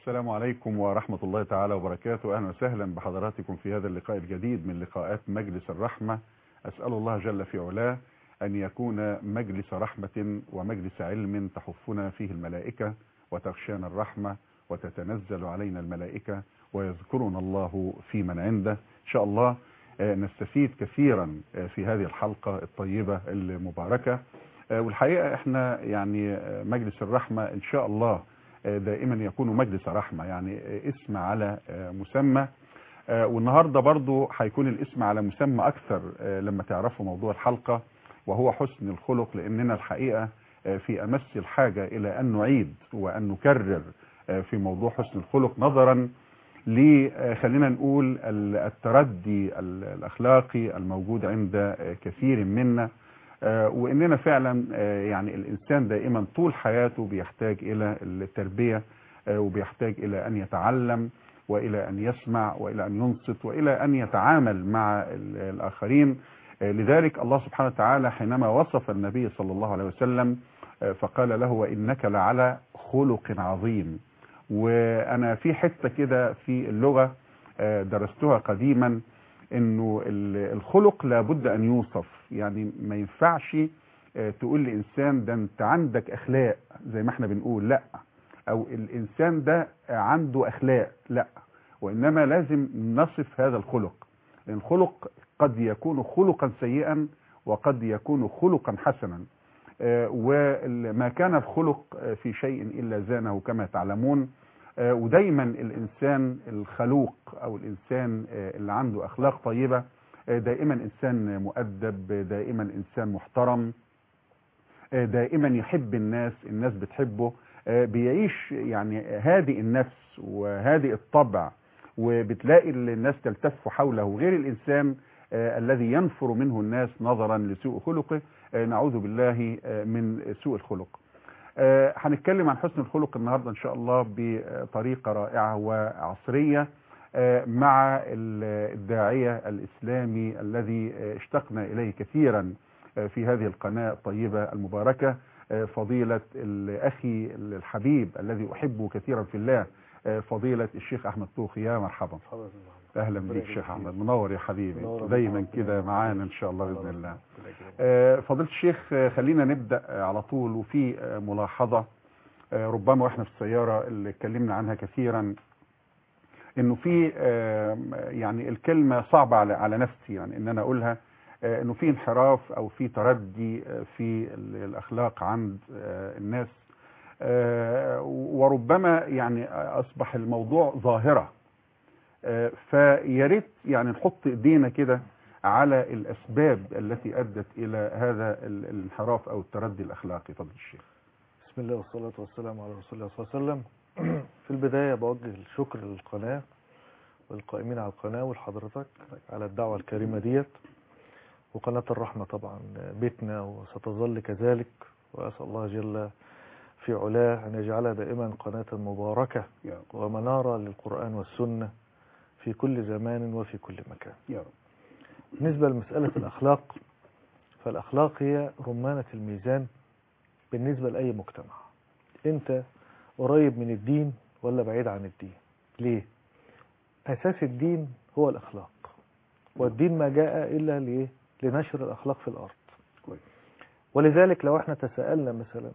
السلام عليكم ورحمة الله تعالى وبركاته أهلا وسهلا بحضراتكم في هذا اللقاء الجديد من لقاءات مجلس الرحمة أسأل الله جل في علاه أن يكون مجلس رحمة ومجلس علم تحفنا فيه الملائكة وتغشانا الرحمة وتتنزل علينا الملائكة ويذكرنا الله في من عنده إن شاء الله آه، نستفيد كثيرا آه، في هذه الحلقة الطيبة المباركة آه، والحقيقة احنا يعني آه، مجلس الرحمة إن شاء الله آه، دائما يكون مجلس رحمة يعني آه، اسم على آه، مسمى آه، والنهاردة برضو هيكون الاسم على مسمى أكثر آه، لما تعرفوا موضوع الحلقة وهو حسن الخلق لأننا الحقيقة آه، في أمس الحاجة إلى أن نعيد وأن نكرر آه، في موضوع حسن الخلق نظرا ل آه، خلينا نقول ال- التردي ال- الأخلاقي الموجود عند آه، كثير منا آه، وإننا فعلا آه، يعني الإنسان دائما طول حياته بيحتاج إلى التربية آه، وبيحتاج إلى أن يتعلم وإلى أن يسمع وإلى أن ينصت وإلى أن يتعامل مع ال- الآخرين آه، لذلك الله سبحانه وتعالى حينما وصف النبي صلى الله عليه وسلم آه، فقال له وإنك لعلى خلق عظيم وأنا في حتة كده في اللغة آه، درستها قديما انه ال- الخلق لابد ان يوصف يعني ما ينفعش آه، تقول لانسان ده انت عندك اخلاق زي ما احنا بنقول لا او الانسان ده عنده اخلاق لا وانما لازم نصف هذا الخلق لان الخلق قد يكون خلقا سيئا وقد يكون خلقا حسنا آه، وما كان الخلق آه، في شيء الا زانه كما تعلمون آه، ودايما الانسان الخلوق او الانسان آه، اللي عنده اخلاق طيبه آه، دائما انسان مؤدب دائما انسان محترم آه، دائما يحب الناس الناس بتحبه آه، بيعيش يعني هادئ النفس وهادئ الطبع وبتلاقي الناس تلتف حوله غير الانسان آه، الذي ينفر منه الناس نظرا لسوء خلقه آه، نعوذ بالله آه، من سوء الخلق آه، هنتكلم عن حسن الخلق النهارده ان شاء الله بطريقه رائعه وعصريه آه، مع ال- الداعيه الاسلامي الذي آه، اشتقنا اليه كثيرا آه، في هذه القناه الطيبه المباركه آه، فضيله الاخي الحبيب الذي احبه كثيرا في الله آه، فضيله الشيخ احمد طوخي يا مرحبا اهلا بيك شيخ احمد منور يا حبيبي منور دايما بيك. كده معانا ان شاء الله باذن الله آه، فضيلة الشيخ آه، خلينا نبدأ آه، على طول وفي آه، ملاحظة آه، ربما واحنا في السيارة اللي اتكلمنا عنها كثيرا انه في آه، يعني الكلمة صعبة على على نفسي يعني ان انا اقولها آه، انه في انحراف او في تردي آه، في ال- الاخلاق عند آه، الناس آه، وربما يعني اصبح الموضوع ظاهرة آه، فيا ريت يعني نحط ايدينا كده على الاسباب التي ادت الى هذا ال- الانحراف او التردي الاخلاقي فضل الشيخ بسم الله والصلاة والسلام على رسول الله صلى الله عليه وسلم في البداية بوجه الشكر للقناة والقائمين على القناة ولحضرتك على الدعوة الكريمة ديت وقناة الرحمة طبعا بيتنا وستظل كذلك وأسأل الله جل في علاه أن يجعلها دائما قناة مباركة يا رب ومنارة للقرآن والسنة في كل زمان وفي كل مكان يا رب بالنسبة لمسألة الأخلاق فالأخلاق هي رمانة الميزان بالنسبة لأي مجتمع أنت قريب من الدين ولا بعيد عن الدين ليه؟ أساس الدين هو الأخلاق والدين ما جاء إلا ليه؟ لنشر الأخلاق في الأرض كويس ولذلك لو احنا تساءلنا مثلا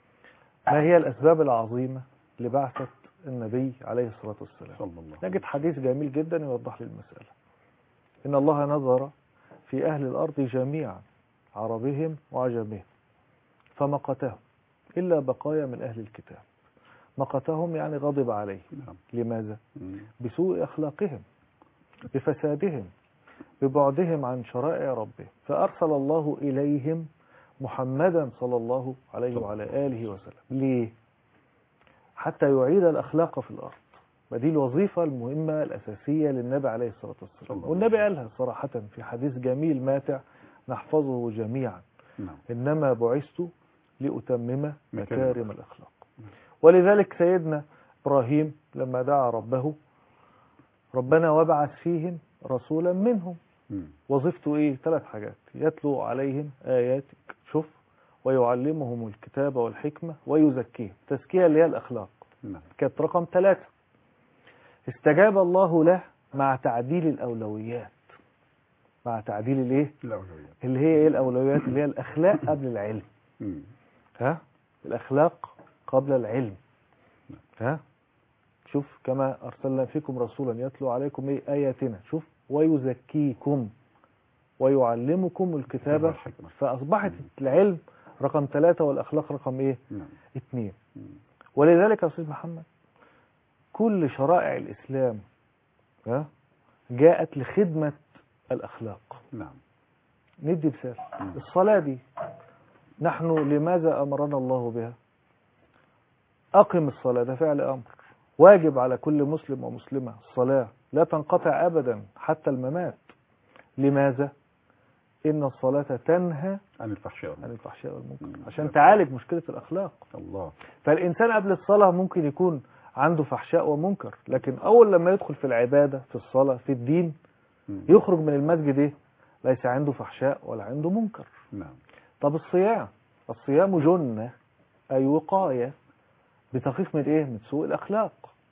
ما هي الأسباب العظيمة لبعثة النبي عليه الصلاة والسلام صلى الله عليه نجد حديث جميل جدا يوضح لي المسألة إن الله نظر في أهل الأرض جميعا عربهم وعجمهم فمقتهم إلا بقايا من أهل الكتاب مقتهم يعني غضب عليهم نعم لماذا؟ مم. بسوء أخلاقهم بفسادهم ببعدهم عن شرائع ربهم فأرسل الله إليهم محمدا صلى الله عليه وعلى آله وسلم ليه؟ حتى يعيد الأخلاق في الأرض ودي الوظيفة المهمة الأساسية للنبي عليه الصلاة صلى والسلام الله والنبي قالها صراحة في حديث جميل ماتع نحفظه جميعا نعم إنما بعثت لأتمم مكارم مكارم الأخلاق ولذلك سيدنا إبراهيم لما دعا ربه ربنا وبعث فيهم رسولا منهم مم. وظيفته ايه ثلاث حاجات يتلو عليهم آياتك شوف ويعلمهم الكتاب والحكمة ويزكيهم تزكية اللي هي الأخلاق نعم كانت رقم ثلاثة استجاب الله له مع تعديل الأولويات مع تعديل الايه الأولويات اللي هي ايه الأولويات اللي هي الأخلاق قبل العلم مم. ها الأخلاق قبل العلم ها شوف كما أرسلنا فيكم رسولا يتلو عليكم إيه آياتنا شوف ويزكيكم ويعلمكم الكتابة والحكمة. فأصبحت العلم رقم ثلاثة والأخلاق رقم إيه نعم اثنين مم. ولذلك يا أستاذ محمد كل شرائع الإسلام ها جاءت لخدمة الأخلاق نعم ندي مثال مم. الصلاة دي نحن لماذا أمرنا الله بها أقم الصلاة ده فعل أمر واجب على كل مسلم ومسلمة الصلاة لا تنقطع أبدا حتى الممات لماذا إن الصلاة تنهى عن الفحشاء عن والمنكر. الفحشاء والمنكر مم. عشان تعالج مشكلة الأخلاق الله فالإنسان قبل الصلاة ممكن يكون عنده فحشاء ومنكر لكن أول لما يدخل في العبادة في الصلاة في الدين مم. يخرج من المسجد إيه ليس عنده فحشاء ولا عنده منكر نعم طب الصيام الصيام جنة أي وقاية بتخفيف من إيه من سوء الأخلاق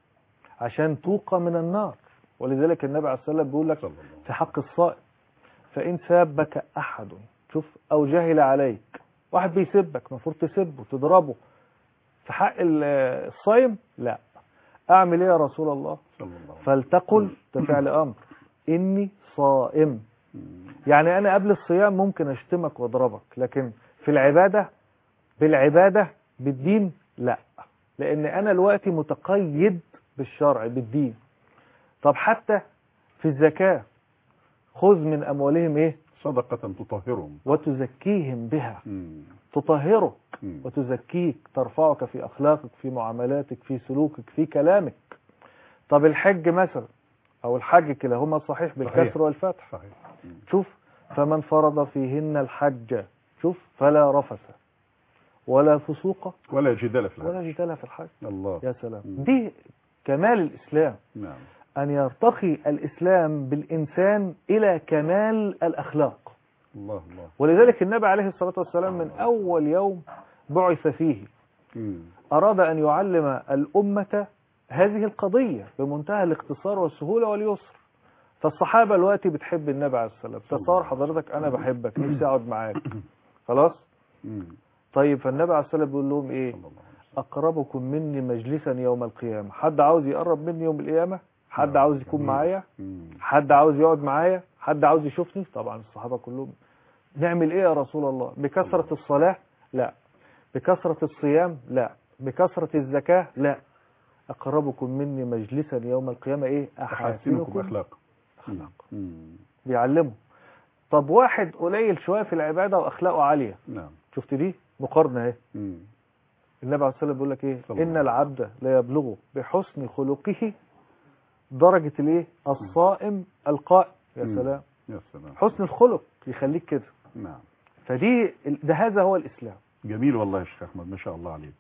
عشان توقى من النار ولذلك النبي عليه الصلاة والسلام بيقول لك صلى الله عليه وسلم. في حق الصائم فإن سابك أحد شوف أو جهل عليك واحد بيسبك المفروض تسبه تضربه في حق ال- الصائم لا أعمل إيه يا رسول الله صلى الله عليه وسلم. فلتقل ده فعل أمر إني صائم مم. يعني أنا قبل الصيام ممكن أشتمك وأضربك لكن في العبادة بالعبادة بالدين لا لأن أنا دلوقتي متقيد بالشرع بالدين طب حتى في الزكاة خذ من أموالهم إيه صدقة تطهرهم وتزكيهم بها مم. تطهرك مم. وتزكيك ترفعك في أخلاقك في معاملاتك في سلوكك في كلامك طب الحج مثلا أو الحج كلاهما صحيح بالكسر صحيح. والفتح صحيح مم. شوف فمن فرض فيهن الحج شوف فلا رفث ولا فسوق ولا جدال في الحج ولا جدال في الحج الله يا سلام مم. دي كمال الإسلام نعم أن يرتقي الإسلام بالإنسان إلى كمال الأخلاق الله الله ولذلك النبي عليه الصلاة والسلام من أول يوم بعث فيه مم. أراد أن يعلم الأمة هذه القضية بمنتهى الاختصار والسهولة واليسر فالصحابة الوقت بتحب النبي عليه الصلاة والسلام تصور حضرتك أنا بحبك نفسي أقعد معاك خلاص مم. طيب فالنبي عليه الصلاة والسلام بيقول لهم إيه صلى الله عليه وسلم. أقربكم مني مجلسا يوم القيامة حد عاوز يقرب مني يوم القيامة حد نعم، عاوز يكون جميل. معايا مم. حد عاوز يقعد معايا حد عاوز يشوفني طبعا الصحابة كلهم نعمل ايه يا رسول الله بكثرة الصلاة لا بكثرة الصيام لا بكثرة الزكاة لا أقربكم مني مجلسا يوم القيامة ايه أحاسنكم أحاسنكم أخلاق أخلاق. مم. بيعلمه طب واحد قليل شوية في العبادة وأخلاقه عالية نعم شفت دي مقارنة اهي مم. النبي عليه الصلاة والسلام بيقول لك ايه صلى الله إن عليه العبد لا يبلغ بحسن خلقه درجة الايه الصائم القائم يا مم. سلام يا سلام حسن الخلق يخليك كده نعم فدي ده هذا هو الإسلام جميل والله يا شيخ احمد ما شاء الله عليك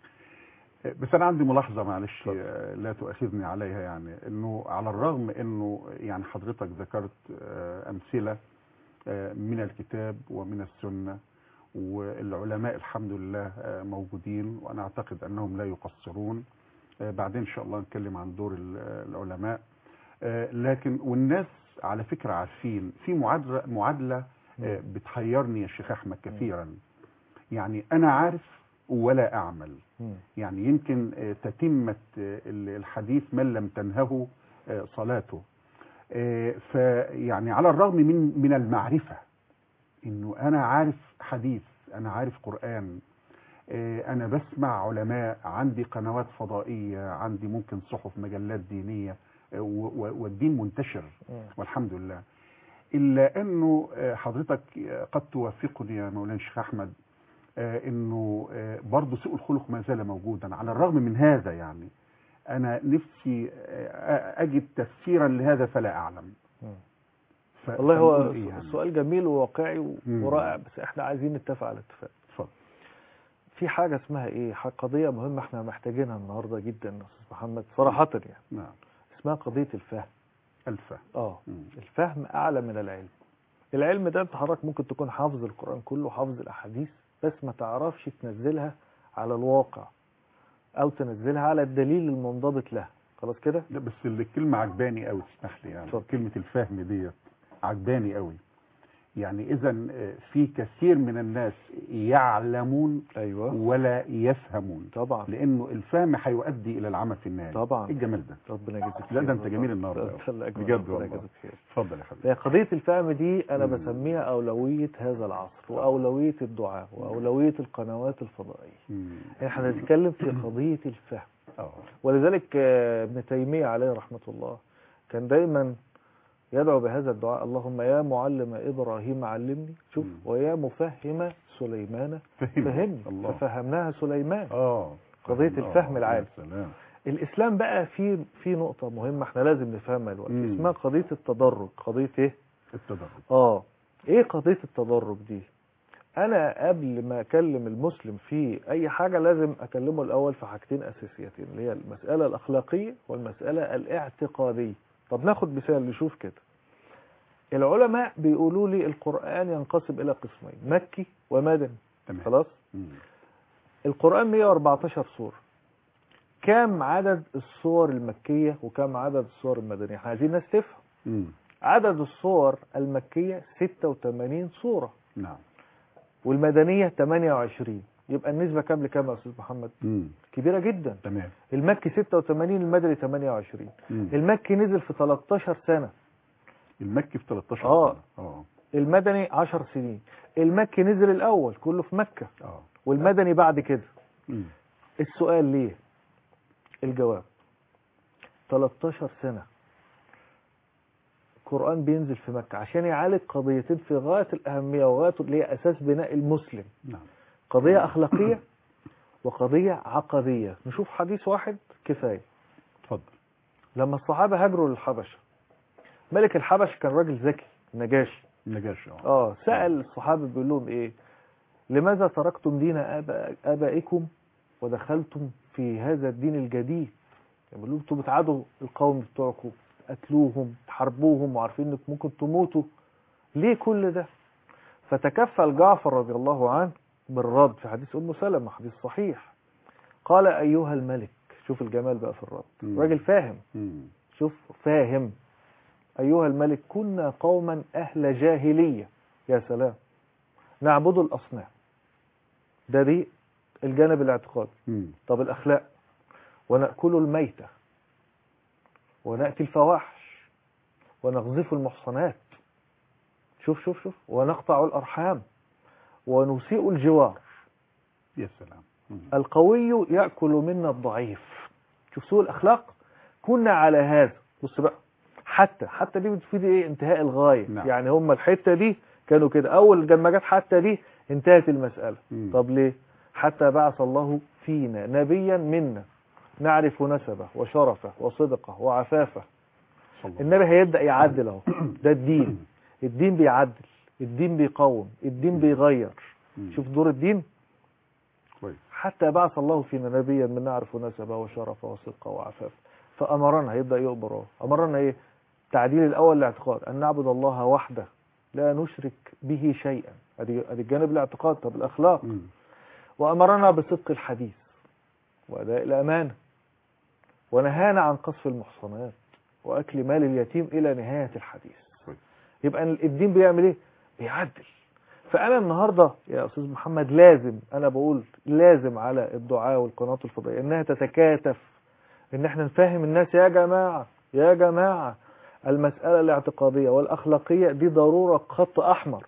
بس انا عندي ملاحظه معلش آه، لا تؤاخذني عليها يعني انه على الرغم انه يعني حضرتك ذكرت آه، امثله آه، من الكتاب ومن السنه والعلماء الحمد لله آه، موجودين وانا اعتقد انهم لا يقصرون آه، بعدين ان شاء الله نتكلم عن دور ال- العلماء آه، لكن والناس على فكره عارفين في معادله معادله آه، بتحيرني يا شيخ احمد كثيرا يعني انا عارف ولا اعمل مم. يعني يمكن آه، تتمة آه، الحديث من لم تنهه آه، صلاته آه، فيعني على الرغم من من المعرفة انه انا عارف حديث انا عارف قرآن آه، انا بسمع علماء عندي قنوات فضائية عندي ممكن صحف مجلات دينية آه، و- و- والدين منتشر مم. والحمد لله إلا أنه آه، حضرتك آه، قد توافقني يا مولانا الشيخ أحمد آه، أنه آه، برضه سوء الخلق ما زال موجودا على الرغم من هذا يعني أنا نفسي آه، أجد تفسيرا لهذا فلا أعلم مم. ف- والله هو فنقول إيه يعني؟ سؤال جميل وواقعي و- مم. ورائع بس احنا عايزين نتفق على اتفاق اتفضل في حاجة اسمها ايه ح- قضية مهمة احنا محتاجينها النهاردة جدا يا استاذ محمد صراحة يعني نعم اسمها قضية الفهم ألفة اه مم. الفهم اعلى من العلم العلم ده انت حضرتك ممكن تكون حافظ القرآن كله حافظ الاحاديث بس ما تعرفش تنزلها على الواقع او تنزلها على الدليل المنضبط لها خلاص كده لا بس الكلمة عجباني قوي تسمح لي يعني اتفضل. كلمة الفهم ديت عجباني قوي يعني اذا في كثير من الناس يعلمون ايوه ولا يفهمون طبعا لانه الفهم هيؤدي الى العمل في النهايه طبعا. ايه الجمال ده ربنا يجزيك لا خير ده انت والله. جميل النهارده ده انت اللي أجمل. بجد ربنا والله يجزيك خير اتفضل يا حبيبي هي قضية الفهم دي أنا مم. بسميها أولوية هذا العصر وأولوية الدعاء وأولوية القنوات الفضائية مم. احنا هنتكلم في قضية الفهم اه ولذلك آه، ابن تيمية عليه رحمة الله كان دايما يدعو بهذا الدعاء اللهم يا معلم إبراهيم علمني شوف مم. ويا مفهم سليمان فهمني الله ففهمناها سليمان اه قضية آه، الفهم يا العالي. سلام الإسلام بقى في في نقطة مهمة احنا لازم نفهمها دلوقتي مم. اسمها قضية التدرج قضية ايه؟ التدرج اه ايه قضية التدرج دي انا قبل ما اكلم المسلم في اي حاجة لازم اكلمه الاول في حاجتين اساسيتين اللي هي المسألة الاخلاقية والمسألة الاعتقادية طب ناخد مثال نشوف كده العلماء بيقولوا لي القرآن ينقسم الى قسمين مكي ومدني تمام خلاص مم. القرآن 114 سورة كم عدد السور المكية وكم عدد السور المدنية احنا عايزين ناس تفهم مم. عدد السور المكية 86 سورة نعم والمدنية 28 يبقى النسبة كام لكام يا أستاذ محمد مم. كبيرة جدا تمام المكي 86 المدني 28 مم. المكي نزل في 13 سنة المكي في 13 آه. سنة. اه المدني 10 سنين المكي نزل الأول كله في مكة اه والمدني بعد كده مم. السؤال ليه الجواب 13 سنة القرآن بينزل في مكة عشان يعالج قضيتين في غاية الأهمية وغاية اللي هي أساس بناء المسلم نعم قضية أخلاقية وقضية عقدية نشوف حديث واحد كفاية اتفضل لما الصحابة هاجروا للحبشة ملك الحبش كان راجل ذكي نجاشي النجاشي اه اه سأل الصحابة بيقول لهم ايه لماذا تركتم دين آباء- آبائكم ودخلتم في هذا الدين الجديد بيقول لهم انتوا بتعادوا القوم بتوعكم قتلوهم تحاربوهم وعارفين انكم ممكن تموتوا ليه كل ده فتكفل جعفر رضي الله عنه بالرد في حديث ام سلمة حديث صحيح قال ايها الملك شوف الجمال بقى في الرد مم. راجل فاهم مم. شوف فاهم أيها الملك كنا قوما أهل جاهلية يا سلام نعبد الأصنام ده دي الجانب الاعتقادي مم. طب الأخلاق ونأكل الميتة ونأتي الفواحش ونغذف المحصنات شوف شوف شوف ونقطع الأرحام ونسيء الجوار يا سلام مم. القوي يأكل منا الضعيف شوف سوء الأخلاق كنا على هذا بص بقى حتى حتى دي بتفيد ايه انتهاء الغاية نعم. يعني هم الحتة دي كانوا كده أول لما جت حتى دي انتهت المسألة مم. طب ليه حتى بعث الله فينا نبيا منا نعرف نسبه وشرفه وصدقه وعفافه صلى الله النبي هيبدأ يعدل اهو ده الدين الدين بيعدل الدين بيقوم الدين بيغير مم. شوف دور الدين كويس حتى بعث الله فينا نبيا من نعرف نسبه وشرفه وصدقه وعفافه فأمرنا هيبدأ يقبر اهو أمرنا إيه تعديل الأول الاعتقاد أن نعبد الله وحده لا نشرك به شيئا ادي ادي الجانب الاعتقاد طب الأخلاق مم. وأمرنا بصدق الحديث وأداء الأمانة ونهانا عن قصف المحصنات وأكل مال اليتيم إلى نهاية الحديث كويس. يبقى الدين بيعمل إيه؟ بيعدل فأنا النهاردة يا أستاذ محمد لازم أنا بقول لازم على الدعاء والقنوات الفضائية إنها تتكاتف إن إحنا نفهم الناس يا جماعة يا جماعة المسألة الاعتقادية والأخلاقية دي ضرورة خط أحمر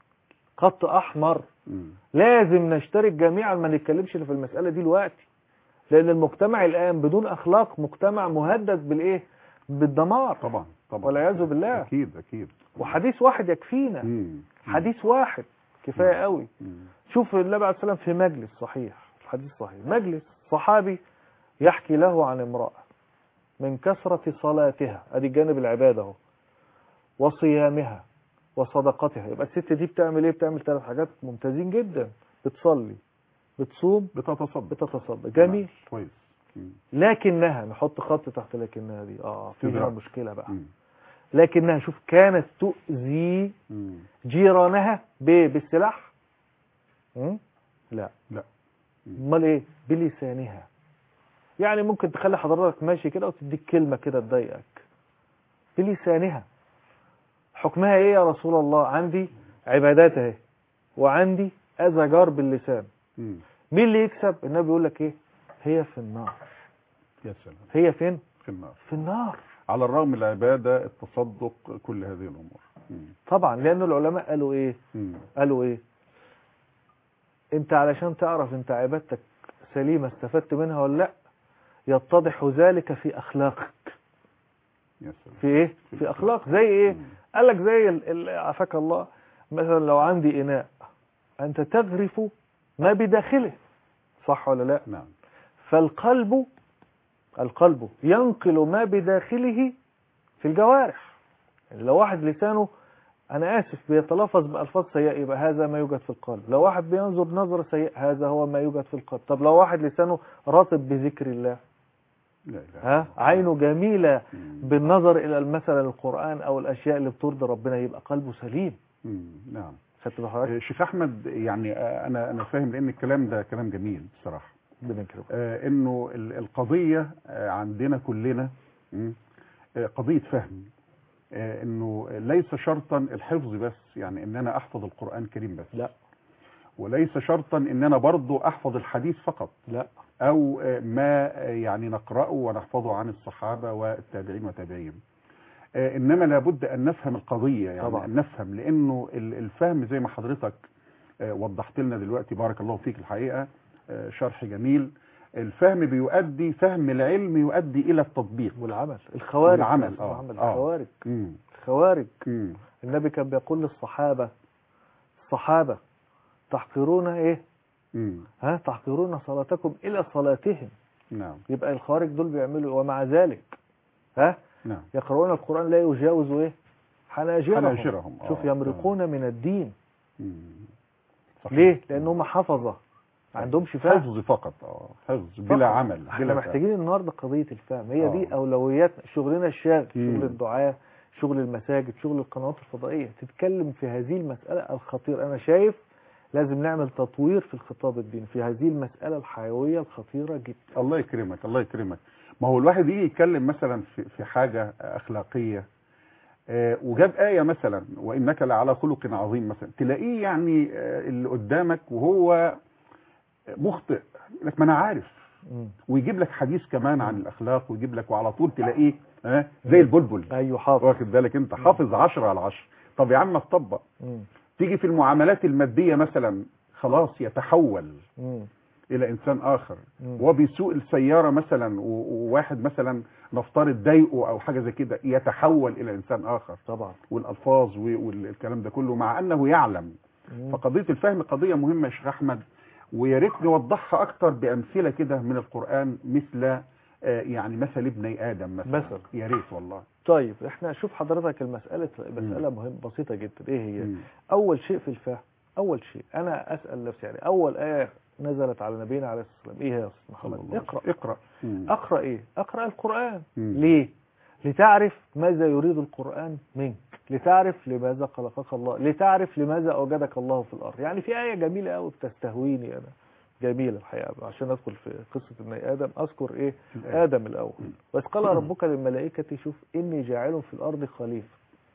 خط أحمر مم. لازم نشترك جميعا ما نتكلمش في المسألة دي دلوقتي لأن المجتمع الآن بدون أخلاق مجتمع مهدد بالإيه؟ بالدمار طبعا طبعا والعياذ بالله. اكيد اكيد وحديث واحد يكفينا مم. حديث واحد كفاية قوي مم. شوف النبي عليه السلام في مجلس صحيح الحديث صحيح مجلس صحابي يحكي له عن امرأة من كثرة صلاتها ادي الجانب العبادة اهو وصيامها وصدقتها يبقى الست دي بتعمل ايه بتعمل ثلاث حاجات ممتازين جدا بتصلي بتصوم بتتصدق بتتصدق جميل نعم. كويس مم. لكنها نحط خط تحت لكنها دي اه فيها تضرب. مشكلة بقى مم. لكنها شوف كانت تؤذي مم. جيرانها ب- بالسلاح م? لا لا امال ايه بلسانها يعني ممكن تخلي حضرتك ماشي كده وتديك كلمة كده تضايقك بلسانها حكمها ايه يا رسول الله عندي عبادات اهي وعندي اذى جار باللسان مم. مين اللي يكسب النبي بيقول لك ايه هي في النار يا سلام هي فين في النار في النار على الرغم من العبادة التصدق كل هذه الأمور مم. طبعا لان العلماء قالوا ايه مم. قالوا ايه انت علشان تعرف انت عبادتك سليمة استفدت منها ولا لا يتضح ذلك في اخلاقك يا سلام في ايه في اخلاق زي ايه مم. قال لك زي ال- ال- عافاك الله مثلا لو عندي اناء انت تغرف ما بداخله صح ولا لا نعم فالقلب القلب ينقل ما بداخله في الجوارح يعني لو واحد لسانه انا اسف بيتلفظ بالفاظ سيئه يبقى هذا ما يوجد في القلب لو واحد بينظر نظره سيئه هذا هو ما يوجد في القلب طب لو واحد لسانه رطب بذكر الله لا إله إلا ها الله. عينه جميله مم. بالنظر الى مثلا القران او الاشياء اللي بترضي ربنا يبقى قلبه سليم مم. نعم خدت بحضرتك آه، شيخ أحمد يعني آه، أنا أنا فاهم لأن الكلام ده كلام جميل بصراحة بنكرم آه، انه ال- القضيه آه، عندنا كلنا مم، آه، قضيه فهم آه، انه ليس شرطا الحفظ بس يعني ان انا احفظ القران الكريم بس لا وليس شرطا ان انا برضو احفظ الحديث فقط لا او آه، ما آه، يعني نقراه ونحفظه عن الصحابه والتابعين وتابعيهم آه، انما لابد ان نفهم القضيه يعني طبعا. ان نفهم لانه ال- الفهم زي ما حضرتك آه، وضحت لنا دلوقتي بارك الله فيك الحقيقه آه، شرح جميل الفهم بيؤدي فهم العلم يؤدي الى التطبيق والعمل الخوارج والعمل، بس آه، العمل آه. الخوارج مم. الخوارج مم. النبي كان بيقول للصحابة الصحابة تحقرون ايه مم. ها تحقرون صلاتكم الى صلاتهم نعم يبقى الخوارج دول بيعملوا ومع ذلك ها نعم يقرؤون القرآن لا يجاوز ايه حناجرهم, حناجرهم، آه، شوف يمرقون من الدين مم. صحيح. ليه لانهم حفظة ما عندهمش فهم حفظ فقط اه حفظ فقط. بلا عمل احنا بلا محتاجين النهارده قضية الفهم هي دي آه. اولويات شغلنا الشاغل مم. شغل الدعاة شغل المساجد شغل القنوات الفضائية تتكلم في هذه المسألة الخطيرة انا شايف لازم نعمل تطوير في الخطاب الديني في هذه المسألة الحيوية الخطيرة جدا الله يكرمك الله يكرمك ما هو الواحد يجي يتكلم مثلا في في حاجه اخلاقيه آه، وجاب آية مثلا وإنك لعلى خلق عظيم مثلا تلاقيه يعني آه، اللي قدامك وهو مخطئ لك ما أنا عارف مم. ويجيب لك حديث كمان عن الأخلاق ويجيب لك وعلى طول تلاقيه آه، زي البلبل ايوه حافظ واخد بالك أنت حافظ عشرة على عشرة طب يا عم اطبق مم. تيجي في المعاملات المادية مثلا خلاص يتحول مم. الى انسان اخر مم. وبيسوق السياره مثلا و- وواحد مثلا نفترض ضايقه او حاجه زي كده يتحول الى انسان اخر طبعا والالفاظ و- والكلام ده كله مع انه يعلم مم. فقضيه الفهم قضيه مهمه يا شيخ احمد ويا ريت نوضحها اكتر بامثله كده من القران مثل آه، يعني مثل ابني ادم مثلا مثل. يا ريت والله طيب احنا شوف حضرتك المسألة مسألة مهم بسيطة جدا ايه هي مم. اول شيء في الفهم اول شيء انا اسأل نفسي يعني اول آية نزلت على نبينا عليه الصلاة والسلام ايه هي يا أستاذ صلى محمد الله عليه اقرأ وسلم. اقرا مم. اقرأ ايه اقرأ القرآن مم. ليه لتعرف ماذا يريد القرآن منك لتعرف لماذا خلقك الله لتعرف لماذا أوجدك الله في الأرض يعني في آية جميلة قوي بتستهويني أنا جميلة الحقيقة عشان أدخل في قصة ابن آدم أذكر إيه الآية. آدم الأول بس قال ربك للملائكة شوف إني جاعل في الأرض خليفة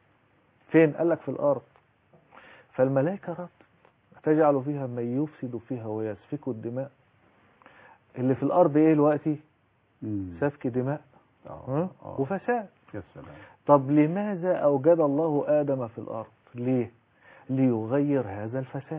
فين قال لك في الأرض فالملائكة رد تجعل فيها من يفسد فيها ويسفك الدماء اللي في الأرض إيه دلوقتي مم. سفك دماء آه. ها؟ آه. وفساد يا سلام طب لماذا أوجد الله آدم في الأرض ليه ليغير هذا الفساد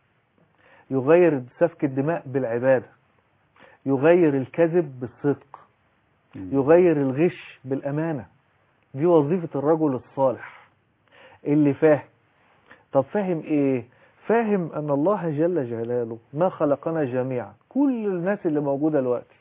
يغير سفك الدماء بالعبادة يغير الكذب بالصدق مم. يغير الغش بالأمانة دي وظيفة الرجل الصالح اللي فاهم طب فاهم ايه فاهم ان الله جل جلاله ما خلقنا جميعا كل الناس اللي موجودة دلوقتي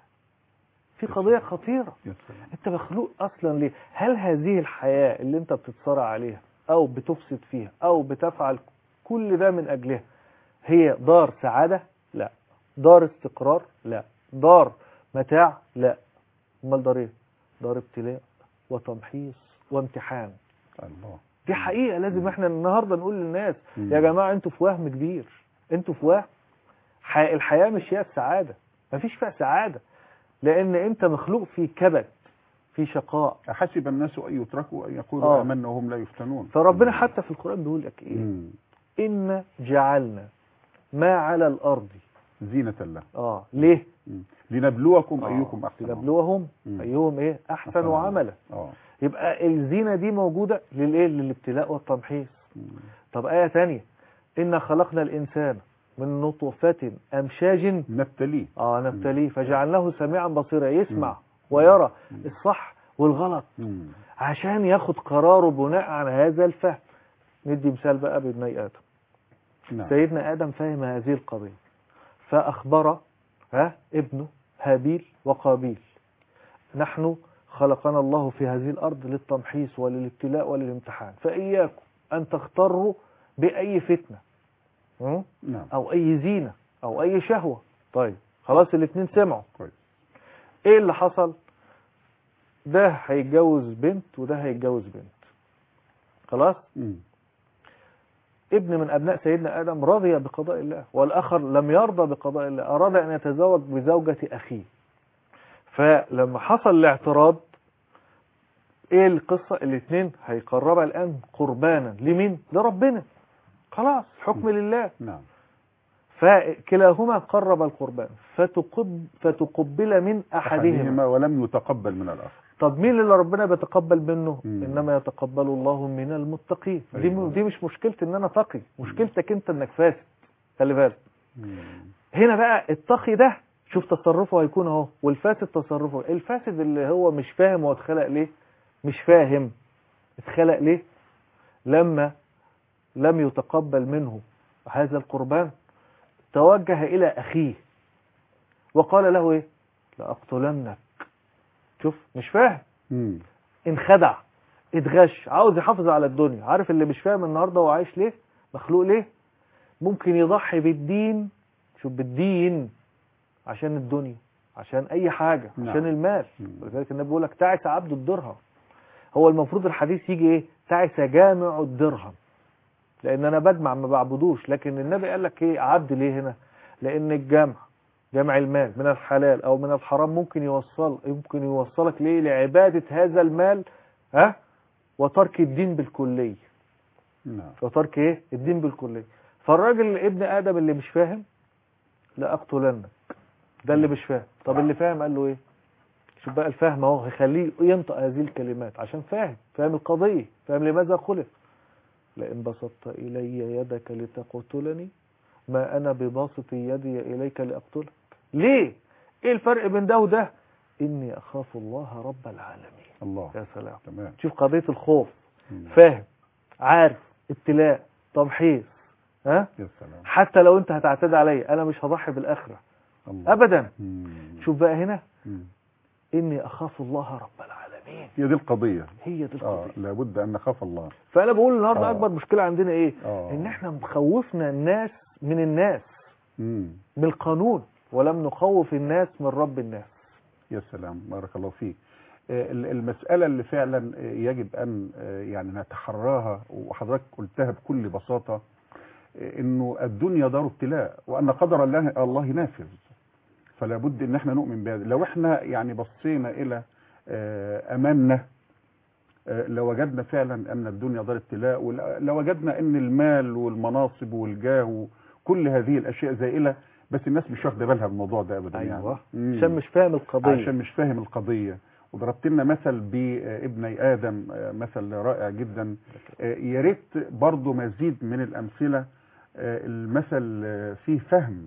في قضية خطيرة يا سلام انت مخلوق اصلا ليه هل هذه الحياة اللي انت بتتصارع عليها او بتفسد فيها او بتفعل كل ده من اجلها هي دار سعادة لا دار استقرار لا دار متاع لا امال دار ايه دار ابتلاء وتمحيص وامتحان الله دي حقيقة لازم احنا النهاردة نقول للناس مم. يا جماعة انتوا في وهم كبير انتوا في وهم ح- الحياة مش هي السعادة مفيش فيها سعادة لان انت مخلوق في كبد في شقاء حسب الناس ان يتركوا ان يقولوا آه. امنا وهم لا يفتنون فربنا حتى في القرآن بيقول لك ايه مم. إن جعلنا ما على الأرض زينة الله اه ليه مم. لنبلوكم آه، ايكم احسن عملا. لنبلوهم مم. أيهم ايه أحسن أحسن عملا اه يبقى الزينة دي موجودة للايه للابتلاء والتمحيص مم. طب آية تانية إن خلقنا الإنسان من نطفة أمشاج نبتليه اه نبتليه فجعلناه سميعا بصيرا يسمع مم. ويرى مم. الصح والغلط مم. عشان ياخد قراره بناء على هذا الفهم ندي مثال بقى بابني آدم نعم سيدنا آدم فهم هذه القضية فأخبر ها ابنه هابيل وقابيل نحن خلقنا الله في هذه الأرض للتمحيص وللابتلاء وللامتحان فإياكم أن تختاروا بأي فتنة م? نعم أو أي زينة أو أي شهوة طيب خلاص الاثنين سمعوا كويس إيه اللي حصل ده هيتجوز بنت وده هيتجوز بنت خلاص مم. ابن من أبناء سيدنا آدم رضي بقضاء الله والآخر لم يرضى بقضاء الله أراد أن يتزوج بزوجة أخيه فلما حصل الاعتراض ايه القصة الاثنين هيقربها الآن قربانا لمين لربنا خلاص حكم لله نعم فكلاهما قرب القربان فتقب فتقبل من أحدهما احدهما ولم يتقبل من الاخر طب مين اللي ربنا بيتقبل منه مم. انما يتقبل الله من المتقين دي أيوة. دي مش مشكلتي ان انا تقي مشكلتك انت انك فاسد خلي بالك مم. هنا بقى التقي ده شوف تصرفه هيكون اهو والفاسد تصرفه الفاسد اللي هو مش فاهم هو اتخلق ليه مش فاهم اتخلق ليه لما لم يتقبل منه هذا القربان توجه الى اخيه وقال له ايه لاقتلنك شوف مش فاهم مم. انخدع اتغش عاوز يحافظ على الدنيا عارف اللي مش فاهم النهارده هو عايش ليه مخلوق ليه ممكن يضحي بالدين شوف بالدين عشان الدنيا عشان اي حاجه نعم. عشان المال مم. ولذلك النبي بيقول لك تعس عبد الدرهم هو المفروض الحديث يجي ايه تعس جامع الدرهم لان انا بجمع ما بعبدوش لكن النبي قال لك ايه عبد ليه هنا لان الجمع جمع المال من الحلال او من الحرام ممكن يوصل يمكن يوصلك ليه لعبادة هذا المال ها وترك الدين بالكلية نعم وترك ايه الدين بالكلية فالراجل ابن ادم اللي مش فاهم لا اقتلنك ده اللي مش فاهم طب اللي فاهم قال له ايه شوف بقى الفهم اهو هيخليه ينطق هذه الكلمات عشان فاهم فاهم القضية فاهم لماذا خلق لئن بسطت إلي يدك لتقتلني ما أنا بباسط يدي إليك لأقتلك ليه إيه الفرق بين ده وده إني أخاف الله رب العالمين الله يا سلام تمام شوف قضية الخوف مم. فاهم عارف ابتلاء تمحيص ها يا سلام حتى لو انت هتعتدي عليا انا مش هضحي بالاخره الله ابدا مم. شوف بقى هنا مم. اني اخاف الله رب العالمين هي دي القضية هي دي اه القضيه لابد ان نخاف الله فانا بقول النهارده آه. اكبر مشكله عندنا ايه اه ان احنا مخوفنا الناس من الناس مم. من القانون ولم نخوف الناس من رب الناس يا سلام بارك الله فيك آه، ال- المسألة اللي فعلا آه، يجب أن آه، يعني نتحراها وحضرتك قلتها بكل بساطة آه، إنه الدنيا دار ابتلاء وأن قدر الله الله نافذ فلا بد إن احنا نؤمن بهذا لو احنا يعني بصينا إلى آه، أمامنا آه، لوجدنا فعلا أن الدنيا دار ابتلاء ولوجدنا أن المال والمناصب والجاه وكل هذه الأشياء زائلة بس الناس مش واخدة بالها من الموضوع ده أبدا ايوه يعني مم. عشان مش فاهم القضيه عشان مش فاهم القضية وضربت لنا مثل بابني آدم آه، مثل رائع جدا آه، يا ريت برضه مزيد من الأمثلة آه، المثل آه، فيه فهم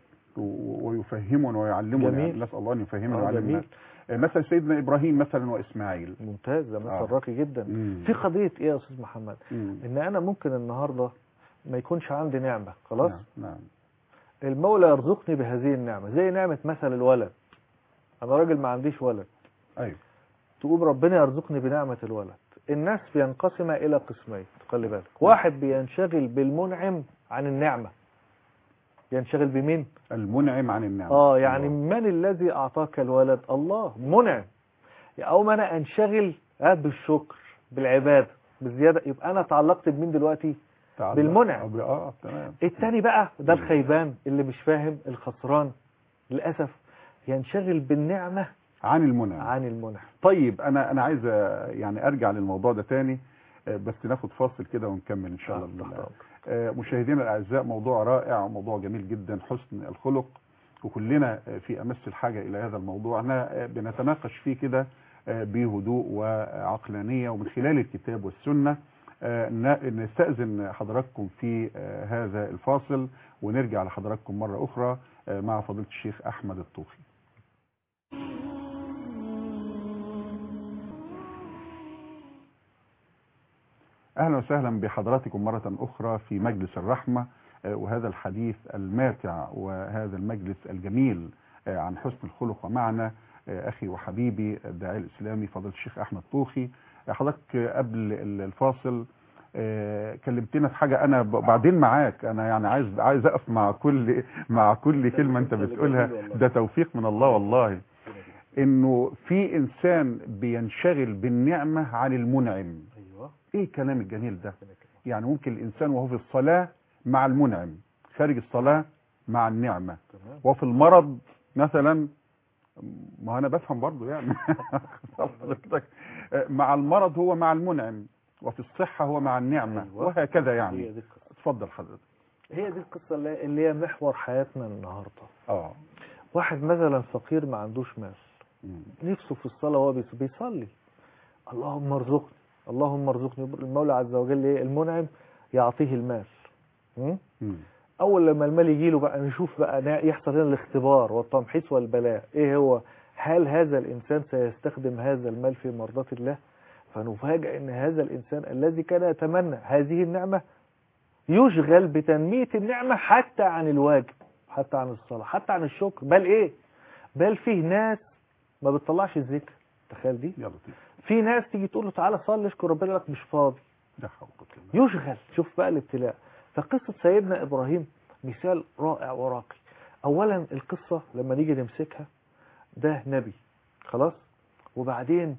و- ويفهمنا ويعلمنا جميل. يعني نسأل الله أن يفهمنا آه، ويعلمنا جميل آه، مثل سيدنا إبراهيم مثلا وإسماعيل ممتاز ده مثل آه. راقي جدا مم. في قضيه ايه يا استاذ محمد مم. ان انا ممكن النهارده ما يكونش عندي نعمه خلاص نعم نعم المولى يرزقني بهذه النعمه زي نعمه مثل الولد انا راجل ما عنديش ولد أيوه تقوم ربنا يرزقني بنعمة الولد الناس بينقسم إلى قسمين خلي بالك واحد بينشغل بالمنعم عن النعمة ينشغل بمين المنعم عن النعمة اه يعني الله. من الذي أعطاك الولد الله منعم أو ما أنا أنشغل آه بالشكر بالعبادة بالزيادة يبقى أنا تعلقت بمين دلوقتي تعالى. بالمنعم. اه تمام التاني بقى ده الخيبان اللي مش فاهم الخسران للأسف ينشغل بالنعمة عن المنعم عن المنعم طيب انا انا عايز آه، يعني ارجع للموضوع ده تاني آه، بس ناخد فاصل كده ونكمل ان شاء الله تحت بإذن الله. أمرك. آه، مشاهدينا الاعزاء موضوع رائع وموضوع جميل جدا حسن الخلق وكلنا آه، في امس الحاجه الى هذا الموضوع احنا آه، بنتناقش فيه كده آه، بهدوء وعقلانيه ومن خلال الكتاب والسنه آه، ن- نستاذن حضراتكم في آه، هذا الفاصل ونرجع لحضراتكم مره اخرى آه، مع فضيله الشيخ احمد الطوخي اهلا وسهلا بحضراتكم مره اخرى في مجلس الرحمه آه، وهذا الحديث الماتع وهذا المجلس الجميل آه، عن حسن الخلق ومعنا آه، اخي وحبيبي الداعي الاسلامي فضيله الشيخ احمد طوخي آه، حضرتك آه، قبل ال- الفاصل آه، كلمتنا في حاجه انا ب- بعدين معاك انا يعني عايز عايز اقف مع كل مع كل كلمه انت بتقولها ده توفيق من الله والله انه في انسان بينشغل بالنعمه عن المنعم ايوه ايه الكلام الجميل ده يعني ممكن الانسان وهو في الصلاه مع المنعم خارج الصلاه مع النعمه تمام وفي المرض مثلا ما انا بفهم برضو يعني حضرتك مع المرض هو مع المنعم وفي الصحه هو مع النعمه أيوة. وهكذا هي يعني دي القصة اتفضل حضرتك هي دي القصة اللي اللي هي محور حياتنا النهاردة اه واحد مثلا فقير ما عندوش مال مم. نفسه في الصلاة وهو بيص- بيصلي اللهم ارزقني اللهم ارزقني المولى عز وجل ايه المنعم يعطيه المال م? مم. اول لما المال يجي له بقى نشوف بقى نا- يحصل هنا الاختبار والتمحيص والبلاء ايه هو هل هذا الانسان سيستخدم هذا المال في مرضاة الله فنفاجئ ان هذا الانسان الذي كان يتمنى هذه النعمة يشغل بتنمية النعمة حتى عن الواجب حتى عن الصلاة حتى عن الشكر بل ايه بل فيه ناس ما بتطلعش الذكر تخيل دي يلا طيب في ناس تيجي تقول له تعالى صلي اشكر ربنا يقول لك مش فاضي لا حول ولا قوة إلا بالله. يشغل شوف بقى الابتلاء فقصة سيدنا إبراهيم مثال رائع وراقي أولا القصة لما نيجي نمسكها ده نبي خلاص وبعدين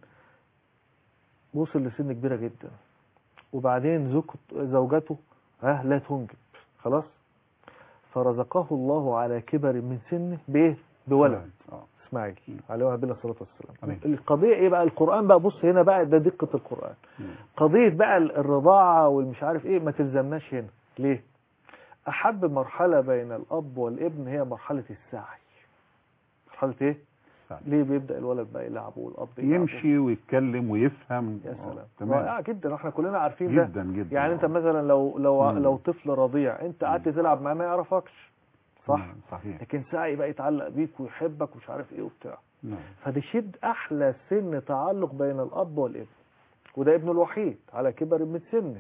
وصل لسن كبيرة جدا وبعدين زوجت- زوجته ها لا تنجب خلاص فرزقه الله على كبر من سنه بايه بولد اه اسماعيل مم. عليه وعلى الصلاه والسلام عليه. القضيه ايه بقى القران بقى بص هنا بقى ده دقه القران مم. قضية بقى الرضاعة والمش عارف ايه ما تلزمناش هنا ليه احب مرحلة بين الاب والابن هي مرحلة السعي مرحلة ايه سعي. ليه بيبدأ الولد بقى يلعب والاب يلعب يمشي ويتكلم ويفهم يا آه، سلام تمام رائع جدا احنا كلنا عارفين ده جدا جدا يعني انت آه. مثلا لو لو مم. لو طفل رضيع انت قعدت تلعب معاه ما يعرفكش صح مم، صحيح لكن سعي بقى يتعلق بيك ويحبك ومش عارف ايه وبتاع نعم فدي شد احلى سن تعلق بين الاب والابن وده ابنه الوحيد على كبر من سنه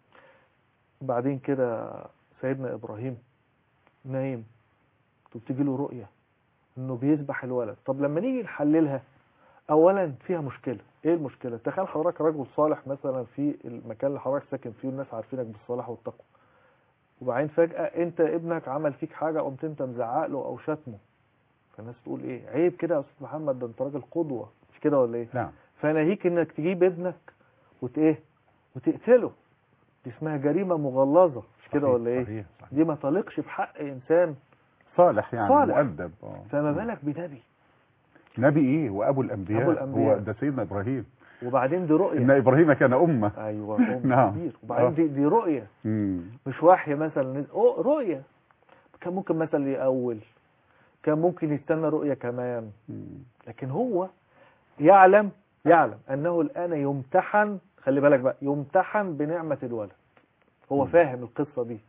بعدين كده سيدنا ابراهيم نايم تبتدي له رؤيه انه بيذبح الولد طب لما نيجي نحللها اولا فيها مشكله ايه المشكله تخيل حضرتك رجل صالح مثلا في المكان اللي حضرتك ساكن فيه والناس عارفينك بالصلاح والتقوى وبعدين فجاه انت ابنك عمل فيك حاجه قمت انت مزعق له او شتمه فالناس تقول ايه عيب كده يا استاذ محمد ده انت راجل قدوه مش كده ولا ايه نعم فناهيك انك تجيب ابنك وت ايه وتقتله دي اسمها جريمه مغلظه مش كده صحيح، ولا ايه صحيح صحيح. دي ما تليقش بحق انسان صالح يعني صالح. مؤدب اه فما بالك بنبي نبي ايه وابو الانبياء أبو الأنبياء. هو ده سيدنا ابراهيم وبعدين دي رؤيه ان ابراهيم كان امه ايوه أم نعم. كبير آه. وبعدين دي, دي رؤيه مم. مش وحي مثلا أو رؤيه كان ممكن مثلا يأول كان ممكن يستنى رؤيه كمان مم. لكن هو يعلم يعلم انه الان يمتحن خلي بالك بقى يمتحن بنعمه الولد هو مم. فاهم القصه دي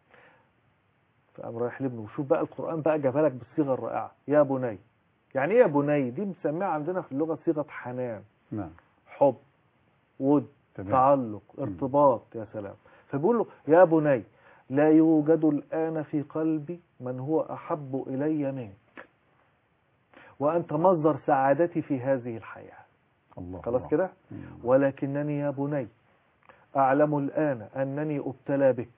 فقام رايح لابنه وشوف بقى القران بقى جابها لك بالصيغه الرائعه يا بني يعني ايه يا بني دي مسميها عندنا في اللغه صيغه حنان نعم حب ود تمام تعلق ارتباط يا سلام فبيقول له يا بني لا يوجد الآن في قلبي من هو أحب إلي منك وأنت مصدر سعادتي في هذه الحياة الله خلاص الله. كده مم. ولكنني يا بني أعلم الآن أنني أبتلى بك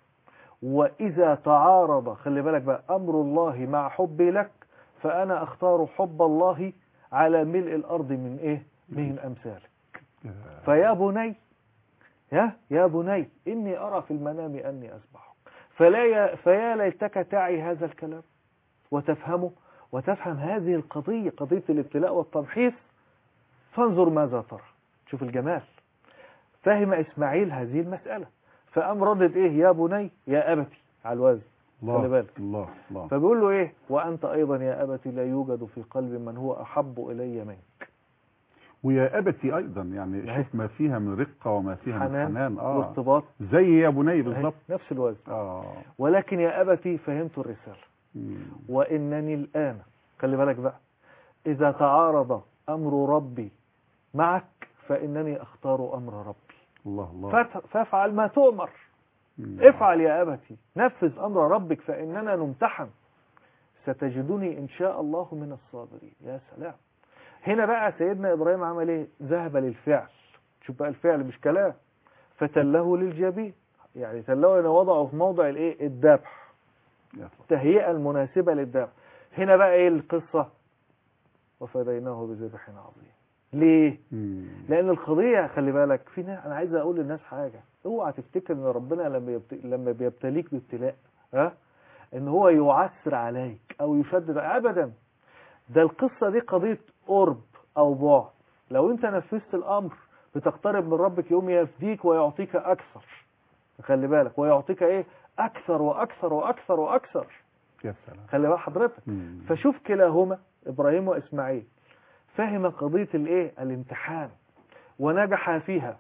وإذا تعارض خلي بالك بقى أمر الله مع حبي لك فأنا أختار حب الله على ملء الأرض من إيه من أمثالك آه. فيا بني يا يا بني إني أرى في المنام أني أسبحك فلا ي... فيا ليتك تعي هذا الكلام وتفهمه وتفهم هذه القضية قضية الابتلاء والتمحيص فانظر ماذا ترى شوف الجمال فهم إسماعيل هذه المسألة فقام ردد إيه يا بني يا أبتي على الوزن خلي الله بالك. الله الله فبيقول له إيه وأنت أيضا يا أبتي لا يوجد في قلبي من هو أحب إلي منك ويا أبتي أيضا يعني نعم. شوف ما فيها من رقة وما فيها من حنان حنان اه وارتباط زي يا بني بالظبط نفس الوزن اه ولكن يا أبتي فهمت الرسالة مم. وإنني الآن خلي بالك بقى إذا تعارض أمر ربي معك فإنني أختار أمر ربي الله الله فت- فافعل ما تؤمر مم. افعل يا أبتي نفذ أمر ربك فإننا نمتحن ستجدني إن شاء الله من الصابرين يا سلام هنا بقى سيدنا إبراهيم عمل إيه ذهب للفعل شوف بقى الفعل مش كلام فتله للجبين يعني تله إنه وضعه في موضع الإيه الذبح يا سلام. التهيئة المناسبة للذبح هنا بقى ايه القصة وفديناه بذبح عظيم ليه مم. لان القضية خلي بالك في ناس انا عايز اقول للناس حاجة اوعى تفتكر ان ربنا لما يبت... لما بيبتليك بابتلاء ها ان هو يعسر عليك او يشدد ابدا ده القصة دي قضية قرب او بعد لو انت نفذت الامر بتقترب من ربك يوم يفديك ويعطيك اكثر خلي بالك ويعطيك ايه اكثر واكثر واكثر واكثر يا سلام خلي بال حضرتك مم. فشوف كلاهما ابراهيم واسماعيل فهم قضيه الايه الامتحان ونجح فيها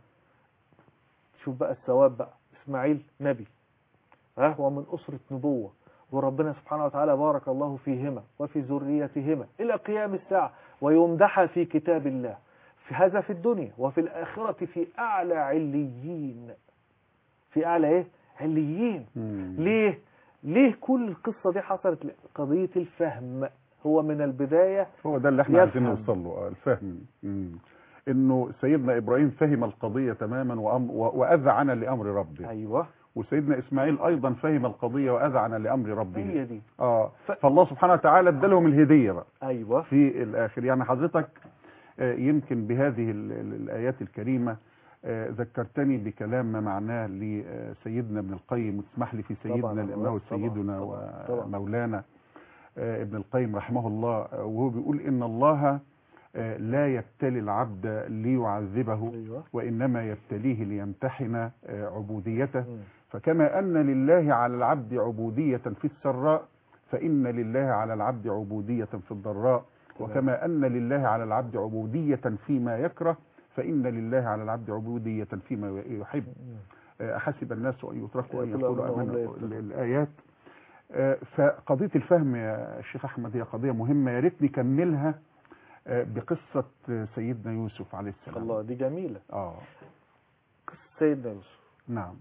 شوف بقى الثواب بقى اسماعيل نبي ها ومن اسره نبوه وربنا سبحانه وتعالى بارك الله فيهما وفي ذريتهما الى قيام الساعه ويمدح في كتاب الله في هذا في الدنيا وفي الاخره في اعلى عليين في اعلى ايه عليين مم. ليه ليه كل القصة دي حصلت قضية الفهم هو من البداية هو ده اللي احنا عايزين يفهم. نوصل له آه، الفهم مم. انه سيدنا ابراهيم فهم القضيه تماما وأم- و- واذعن لامر ربه أيوة وسيدنا اسماعيل ايضا فهم القضيه واذعن لامر هي ربه دي اه ف- فالله سبحانه وتعالى ادالهم الهديه بقى أيوة في الاخر يعني حضرتك آه، يمكن بهذه ال- ال- الايات الكريمه آه، ذكرتني بكلام ما معناه لسيدنا ابن القيم وتسمح لي في سيدنا طبعاً، لانه طبعاً، سيدنا طبعاً، طبعاً. ومولانا آه، ابن القيم رحمه الله آه، وهو بيقول ان الله آه، لا يبتلي العبد ليعذبه أيوة وانما يبتليه ليمتحن آه، عبوديته مم. فكما أن لله على العبد عبودية في السراء فإن لله على العبد عبودية في الضراء تمام. وكما أن لله على العبد عبودية فيما يكره فإن لله على العبد عبودية فيما يحب مم. آه، أحسب الناس أن يتركوا أن يقولوا يقولوا أنهم أمنا لا يفتنون. الآيات آه، فقضية الفهم يا شيخ أحمد هي قضية مهمة يا ريت نكملها آه، بقصة آه، سيدنا يوسف عليه السلام الله دي جميلة آه قصة سيدنا يوسف نعم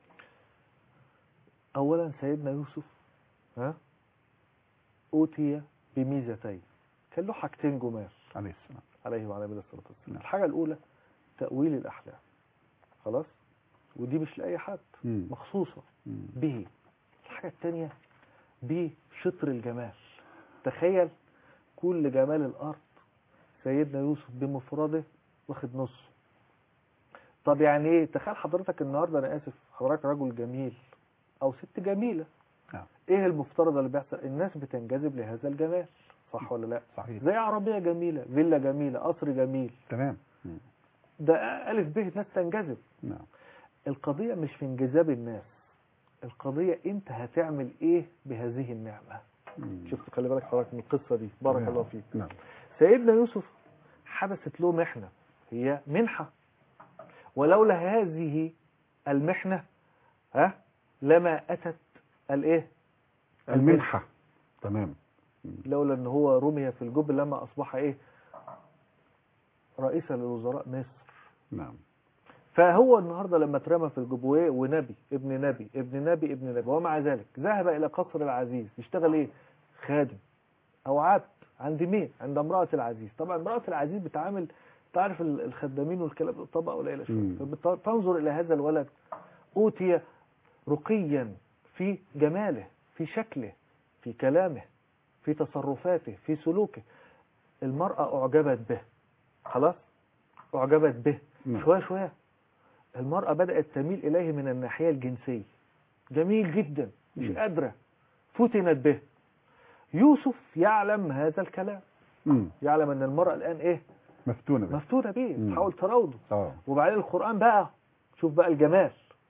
أولا سيدنا يوسف ها أوتي بميزتين كان له حاجتين جمال عليه السلام عليه وعلى نبينا الصلاة والسلام نعم. الحاجة الأولى تأويل الأحلام خلاص ودي مش لأي حد مم. مخصوصة مم. به الحاجة التانية بشطر الجمال تخيل كل جمال الأرض سيدنا يوسف بمفرده واخد نصه طب يعني ايه تخيل حضرتك النهارده انا اسف حضرتك رجل جميل او ست جميله نعم. ايه المفترض اللي بيحصل الناس بتنجذب لهذا الجمال صح ولا لا صحيح زي عربيه جميله فيلا جميله قصر جميل تمام مم. ده الف به ناس تنجذب نعم القضيه مش في انجذاب الناس القضيه انت هتعمل ايه بهذه النعمه مم. شفت خلي بالك حضرتك من القصه دي بارك نعم. الله فيك نعم سيدنا يوسف حدثت له محنة هي منحة ولولا هذه المحنة ها لما أتت الايه المنحة تمام لولا ان هو رمي في الجب لما اصبح ايه رئيسا لوزراء مصر نعم فهو النهارده لما اترمى في الجب وإيه؟ ونبي ابن نبي ابن نبي ابن نبي ومع ذلك ذهب الى قصر العزيز يشتغل ايه خادم او عبد عند مين عند امرأة العزيز طبعا امرأة العزيز بتعامل تعرف ال- الخدامين والكلام ده طبقة قليلة شوية مم. فبتنظر الى هذا الولد اوتي رقيا في جماله في شكله في كلامه في تصرفاته في سلوكه المرأة اعجبت به خلاص اعجبت به نعم. شوية شوية المرأة بدأت تميل إليه من الناحية الجنسية جميل جدا مش مم. قادرة فتنت به يوسف يعلم هذا الكلام مم. يعلم ان المرأة الان ايه مفتونة بس مفتونة بيه مم. تحاول تراوده اه وبعدين القرآن بقى شوف بقى الجمال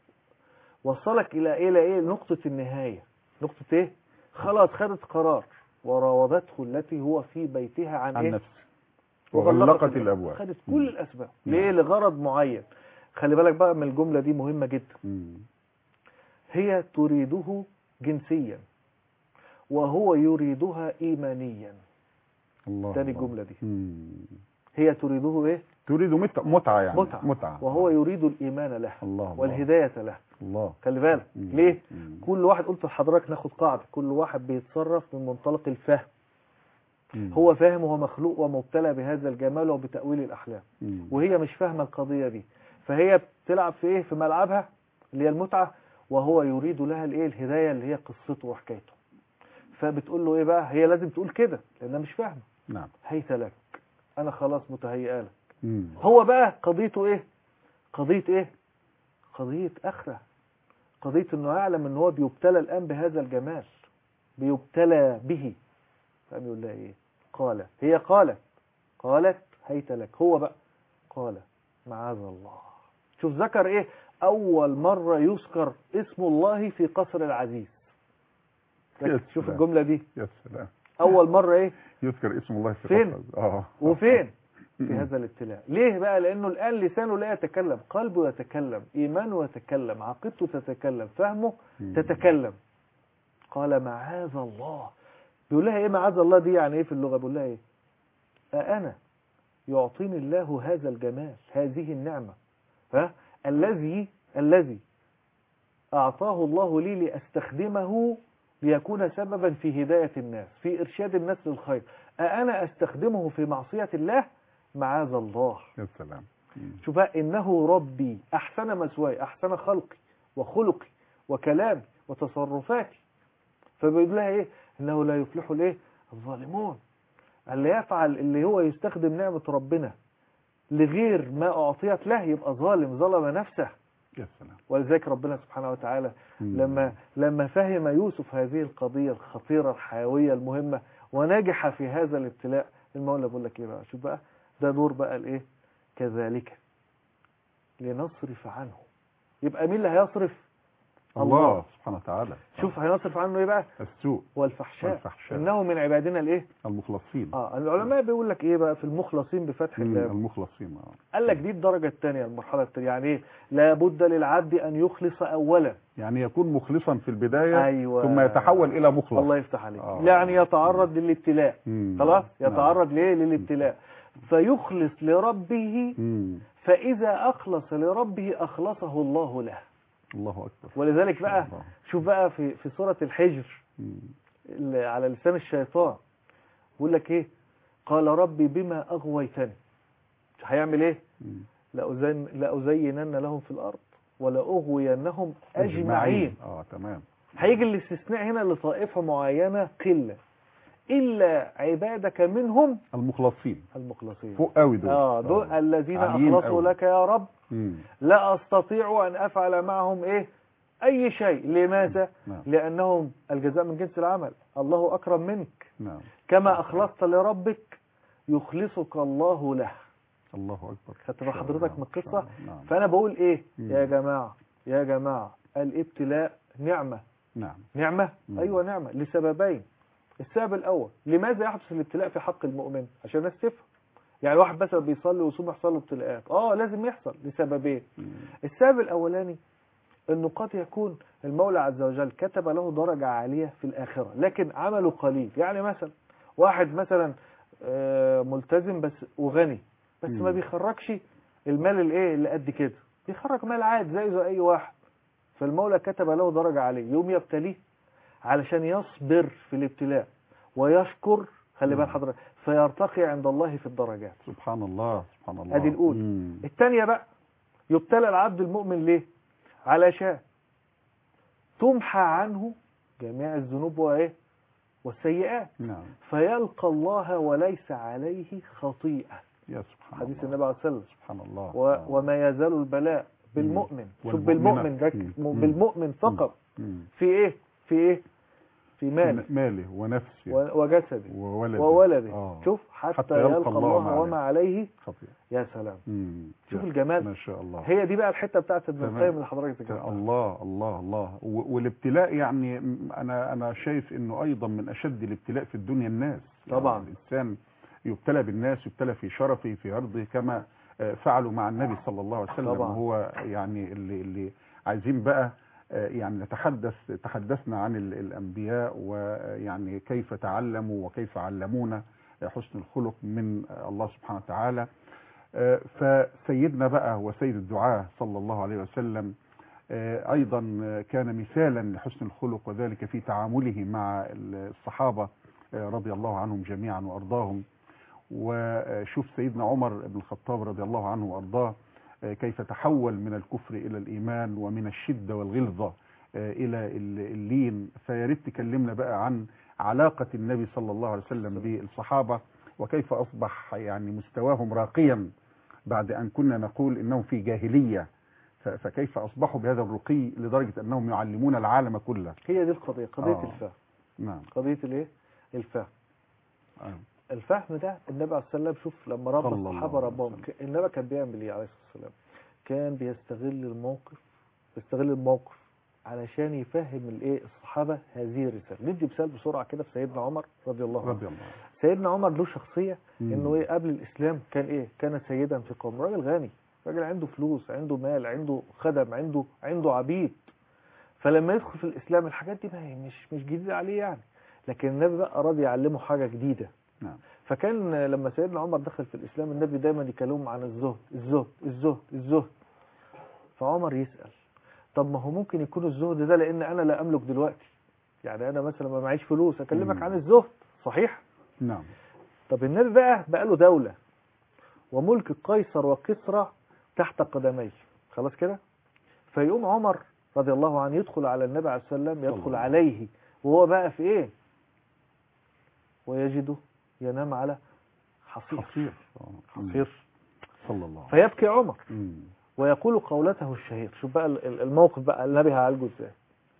وصلك الى ايه الى ايه نقطة النهاية نقطة ايه خلاص خدت قرار وراودته التي هو في بيتها عن, عن ايه نفسه وغلقت وغلقت الابواب خدت مم. كل الاسباب نعم. ليه لغرض معين خلي بالك بقى من الجملة دي مهمة جدا مم. هي تريده جنسيا وهو يريدها ايمانيا الله تاني الله. الجملة دي مم. هي تريده ايه تريد مت- متعة يعني متعة. متعة وهو يريد الايمان له الله الله والهداية له الله خلي بالك مم. ليه مم. كل واحد قلت لحضرتك ناخد قاعدة كل واحد بيتصرف من منطلق الفهم مم. هو فاهم وهو مخلوق ومبتلى بهذا الجمال وبتأويل الأحلام مم. وهي مش فاهمة القضية دي فهي بتلعب في ايه في ملعبها اللي هي المتعة وهو يريد لها الايه الهداية اللي هي قصته وحكايته فبتقول له ايه بقى هي لازم تقول كده لانها مش فاهمة نعم هيت لك انا خلاص متهيئة لك مم. هو بقى قضيته ايه قضية ايه قضية اخرة قضية انه يعلم ان هو بيبتلى الان بهذا الجمال بيبتلى به فقام يقول لها ايه قال هي قالت قالت هيت لك هو بقى قال معاذ الله شوف ذكر ايه اول مرة يذكر اسم الله في قصر العزيز يا شوف سلام. الجملة دي يا سلام اول مرة ايه يذكر اسم الله في فين؟ قصة. اه وفين في مم. هذا الابتلاء ليه بقى لانه الان لسانه لا يتكلم قلبه يتكلم ايمانه يتكلم عقيدته تتكلم فهمه مم. تتكلم قال معاذ الله بيقول لها ايه معاذ الله دي يعني ايه في اللغه بيقول لها ايه أأنا يعطيني الله هذا الجمال هذه النعمه ها الذي الذي اعطاه الله لي لاستخدمه ليكون سببا في هدايه الناس في ارشاد الناس للخير أأنا أستخدمه في معصية الله معاذ الله يا سلام مم. شوف بقى إنه ربي أحسن مثواي أحسن خلقي وخلقي وكلامي وتصرفاتي فبيقول لها إيه إنه لا يفلح الإيه الظالمون اللي يفعل اللي هو يستخدم نعمة ربنا لغير ما أعطيت له يبقى ظالم ظلم نفسه يا سلام ولذلك ربنا سبحانه وتعالى مم. لما لما فهم يوسف هذه القضية الخطيرة الحيوية المهمة ونجح في هذا الابتلاء المولى بيقول لك ايه بقى شوف بقى ده دور بقى الايه كذلك لنصرف عنه يبقى مين اللي هيصرف الله سبحانه وتعالى شوف هيصرف عنه ايه بقى السوء والفحشاء والفحشاء. انه من عبادنا الايه المخلصين اه العلماء بيقول لك ايه بقى في المخلصين بفتح مم. اللام المخلصين اه قال لك دي الدرجة الثانية المرحلة الثانية يعني ايه لابد للعبد ان يخلص اولا يعني يكون مخلصا في البداية أيوة. ثم يتحول إلى مخلص الله يفتح عليك آه. يعني يتعرض للابتلاء مم. خلاص نعم. يتعرض ليه للابتلاء فيخلص لربه مم. فإذا أخلص لربه أخلصه الله له الله أكبر ولذلك بقى الله. شوف بقى في في سورة الحجر مم. اللي على لسان الشيطان بيقول لك ايه قال ربي بما أغويتني هيعمل ايه مم. لأزين لأزينن لهم في الأرض ولأغوينهم أجمعين اه تمام هيجي الاستثناء هنا لطائفة معينة قلة إلا عبادك منهم المخلصين المخلصين فوق قوي دول اه دول الذين عاليين أخلصوا قوي. لك يا رب مم. لا أستطيع أن أفعل معهم إيه أي شيء لماذا نعم لأنهم الجزاء من جنس العمل الله أكرم منك نعم كما أخلصت لربك يخلصك الله له الله أكبر خدت بال إن شاء حضرتك الله، من إن شاء القصة الله. نعم فأنا بقول إيه مم. يا جماعة يا جماعة الابتلاء نعمة نعم نعمة مم. أيوة نعمة لسببين السبب الأول لماذا يحدث الابتلاء في حق المؤمن عشان الناس تفهم يعني واحد مثلا بيصلي ويصوم يحصل له ابتلاءات اه لازم يحصل لسببين مم. السبب الأولاني أنه قد يكون المولى عز وجل كتب له درجة عالية في الآخرة لكن عمله قليل يعني مثلا واحد مثلا آه، ملتزم بس وغني بس مم. ما بيخرجش المال الايه اللي قد كده بيخرج مال عادي زي زي اي واحد فالمولى كتب له درجة عالية يوم يبتليه علشان يصبر في الابتلاء ويشكر خلي بال مم. حضرتك فيرتقي عند الله في الدرجات سبحان الله سبحان الله ادي الاولى مم. الثانية بقى يبتلى العبد المؤمن ليه علشان تمحى عنه جميع الذنوب وايه والسيئات نعم فيلقى الله وليس عليه خطيئة يا سبحان حديث الله النبي عليه الصلاة والسلام سبحان الله و- آه. وما يزال البلاء بالمؤمن شوف والمؤمنة. بالمؤمن ده مم. م- مم. بالمؤمن فقط مم. في ايه في ايه في ماله ماله ونفسه و- وجسده وولده وولده آه. شوف حتى, حتى يلقى, يلقى الله الله ما وما عليه خطير يا سلام مم. شوف يا- الجمال ما شاء الله هي دي بقى الحته بتاعت ابن تمام. القيم اللي حضرتك ذكرتها الله الله الله و- والابتلاء يعني م- انا انا شايف انه ايضا من اشد الابتلاء في الدنيا الناس طبعا. يعني الانسان يبتلى بالناس يبتلى في شرفه في عرضه كما آه، فعلوا مع النبي صلى الله عليه وسلم طبعا. هو يعني اللي اللي عايزين بقى آه، يعني نتحدث تحدثنا عن ال- الانبياء ويعني كيف تعلموا وكيف علمونا حسن الخلق من الله سبحانه وتعالى آه، فسيدنا بقى وسيد الدعاة صلى الله عليه وسلم آه، أيضا آه، كان مثالا لحسن الخلق وذلك في تعامله مع الصحابة آه، رضي الله عنهم جميعا وأرضاهم وشوف سيدنا عمر بن الخطاب رضي الله عنه وأرضاه آه، كيف تحول من الكفر إلى الإيمان ومن الشدة والغلظة آه، إلى ال- اللين فيا ريت تكلمنا بقى عن علاقة النبي صلى الله عليه وسلم بالصحابة وكيف أصبح يعني مستواهم راقيا بعد أن كنا نقول إنهم في جاهلية ف- فكيف أصبحوا بهذا الرقي لدرجة أنهم يعلمون العالم كله هي دي القضيه قضيه آه. الفهم نعم قضيه الايه الفهم آه. الفهم ده النبي عليه الصلاه والسلام شوف لما ربى صلى الله الصحابه عليه ربهم وسلم. ك- النبي كان بيعمل ايه عليه الصلاه والسلام كان بيستغل الموقف بيستغل الموقف علشان يفهم الايه الصحابه هذه الرساله ندي مثال بسرعه كده في سيدنا عمر رضي الله عنه رضي الله عنه سيدنا عمر له شخصيه مم. انه ايه قبل الاسلام كان ايه كان سيدا في قوم راجل غني راجل عنده فلوس عنده مال عنده خدم عنده عنده عبيد فلما يدخل في الاسلام الحاجات دي بقى مش مش جديده عليه يعني لكن النبي بقى اراد يعلمه حاجه جديده نعم فكان لما سيدنا عمر دخل في الاسلام النبي دايما يكلمهم عن الزهد الزهد الزهد الزهد فعمر يسال طب ما هو ممكن يكون الزهد ده لان انا لا املك دلوقتي يعني انا مثلا ما معيش فلوس اكلمك مم. عن الزهد صحيح نعم طب النبي بقى بقى له دولة وملك قيصر وكسرى تحت قدميه خلاص كده فيقوم عمر رضي الله عنه يدخل على النبي عليه الصلاة والسلام يدخل الله. عليه وهو بقى في ايه ويجده ينام على حصير حصير آه. حصير صلى الله عليه فيبكي عمر وسلم مم. ويقول قولته الشهير شوف بقى ال- ال- الموقف بقى النبي هيعالجه ازاي